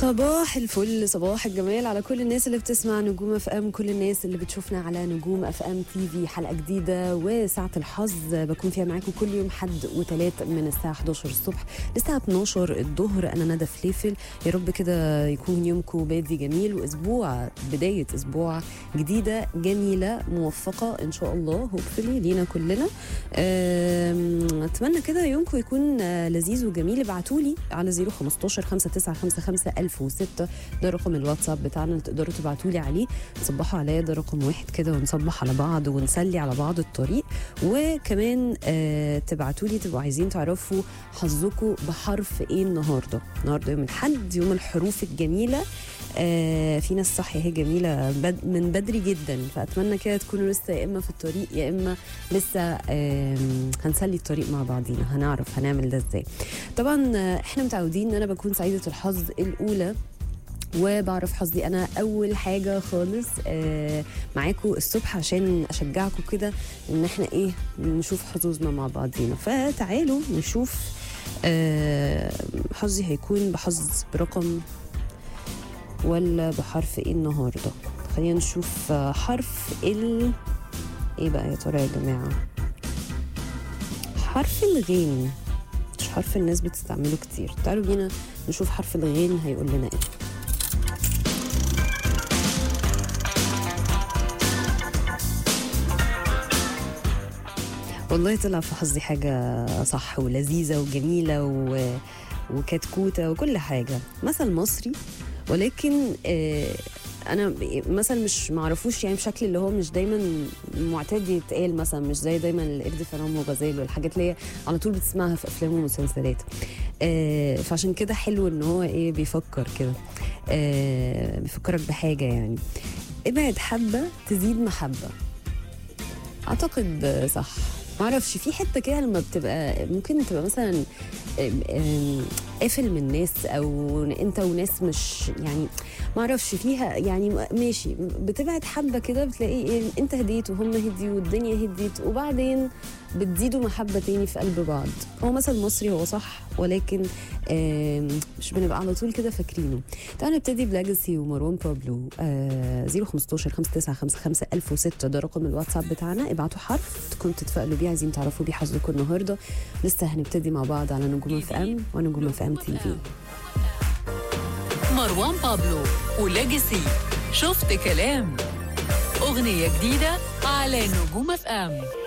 صباح الفل صباح الجمال على كل الناس اللي بتسمع نجوم اف ام كل الناس اللي بتشوفنا على نجوم اف ام تي في حلقه جديده وساعه الحظ بكون فيها معاكم كل يوم حد وثلاث من الساعه 11 الصبح للساعه 12 الظهر انا ندى فليفل يا رب كده يكون يومكم بادي جميل واسبوع بدايه اسبوع جديده جميله موفقه ان شاء الله هوبفلي لينا كلنا أم، اتمنى كده يومكم يكون آه، لذيذ وجميل ابعتوا لي على 015 5955 1006 ده رقم الواتساب بتاعنا اللي تقدروا تبعتوا لي عليه تصبحوا عليا ده رقم واحد كده ونصبح على بعض ونسلي على بعض الطريق وكمان آه تبعتوا لي تبقوا عايزين تعرفوا حظكم بحرف ايه النهارده النهارده يوم الحد يوم الحروف الجميله آه في ناس صح هي جميله بد من بدري جدا فاتمنى كده تكونوا لسه يا اما في الطريق يا اما لسه آم، هنسلي الطريق مع بعضينا هنعرف هنعمل ده ازاي طبعا آه، احنا متعودين ان انا بكون سعيده الحظ الاولى وبعرف حظي انا اول حاجه خالص آه معاكم الصبح عشان اشجعكم كده ان احنا ايه نشوف حظوظنا مع بعضينا فتعالوا نشوف آه حظي هيكون بحظ برقم ولا بحرف ايه النهارده خلينا نشوف آه، حرف ال ايه بقى يا ترى يا جماعه حرف الغين مش حرف الناس بتستعمله كتير تعالوا بينا نشوف حرف الغين هيقول لنا ايه والله طلع في حظي حاجة صح ولذيذة وجميلة و... وكتكوتة وكل حاجة مثل مصري ولكن آه انا مثلا مش معرفوش يعني بشكل اللي هو مش دايما معتاد يتقال مثلا مش زي دايما القرد فرعون وغزال والحاجات اللي هي على طول بتسمعها في افلام ومسلسلات آه فعشان كده حلو ان هو ايه بيفكر كده آه بيفكرك بحاجه يعني ابعد حبه تزيد محبه اعتقد صح معرفش في حته كده لما بتبقى ممكن تبقى مثلا آم، آم، قافل من الناس او انت وناس مش يعني معرفش فيها يعني ماشي بتبعد حبه كده بتلاقي ايه انت هديت وهم هديوا والدنيا هديت وبعدين بتزيدوا محبه تاني في قلب بعض هو مثل مصري هو صح ولكن آم، مش بنبقى على طول كده فاكرينه تعالوا نبتدي بلاجسي ومروان بابلو آه 015 5955 1006 ده رقم الواتساب بتاعنا ابعتوا حرف تكونوا تتفائلوا بيه عايزين تعرفوا بيه حظكم النهارده لسه هنبتدي مع بعض على نجوم اف ام ونجوم اف ام تي في مروان بابلو وليجاسي شفت كلام أغنية جديدة على نجوم اف ام